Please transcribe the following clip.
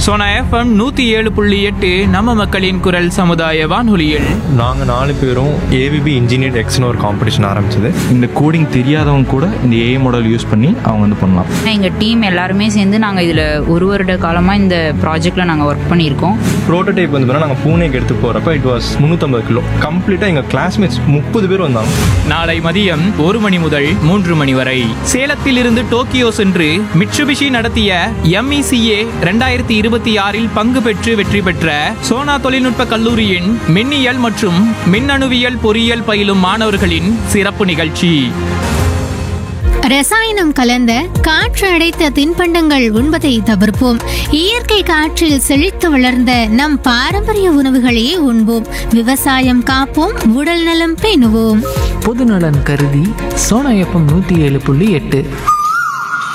Sona FM நூத்தி ஏழு புள்ளி எட்டு நம்ம மக்களின் குரல் சமுதாய வானொலியில் நாங்கள் நாலு பேரும் ஏவிபி இன்ஜினியர் எக்ஸ்னு ஒரு காம்படிஷன் ஆரம்பிச்சது இந்த கோடிங் தெரியாதவங்க கூட இந்த ஏஐ மாடல் யூஸ் பண்ணி அவங்க வந்து பண்ணலாம் எங்கள் டீம் எல்லாருமே சேர்ந்து நாங்கள் இதில் ஒரு வருட காலமாக இந்த ப்ராஜெக்டில் நாங்கள் ஒர்க் பண்ணியிருக்கோம் ப்ரோட்டோடைப் வந்து பார்த்தீங்கன்னா நாங்கள் பூனேக்கு எடுத்து போகிறப்ப இட் வாஸ் முந்நூற்றம்பது கிலோ கம்ப்ளீட்டாக எங்கள் கிளாஸ்மேட்ஸ் முப்பது பேர் வந்தாங்க நாளை மதியம் ஒரு மணி முதல் மூன்று மணி வரை சேலத்தில் இருந்து டோக்கியோ சென்று மிட்சுபிஷி நடத்திய எம்இசிஏ ரெண்டாயிரத்தி இருபத்தி ஆறில் பங்கு பெற்று வெற்றி பெற்ற சோனா தொழில்நுட்ப கல்லூரியின் மின்னியல் மற்றும் மின்னணுவியல் பொறியியல் பயிலும் மாணவர்களின் சிறப்பு நிகழ்ச்சி ரசாயனம் கலந்த காற்று அடைத்த தின்பண்டங்கள் உண்பதை தவிர்ப்போம் இயற்கை காற்றில் செழித்து வளர்ந்த நம் பாரம்பரிய உணவுகளையே உண்போம் விவசாயம் காப்போம் உடல் நலம் பேணுவோம் பொதுநலன் கருதி சோனா எஃப்எம் நூற்றி ஏழு புள்ளி எட்டு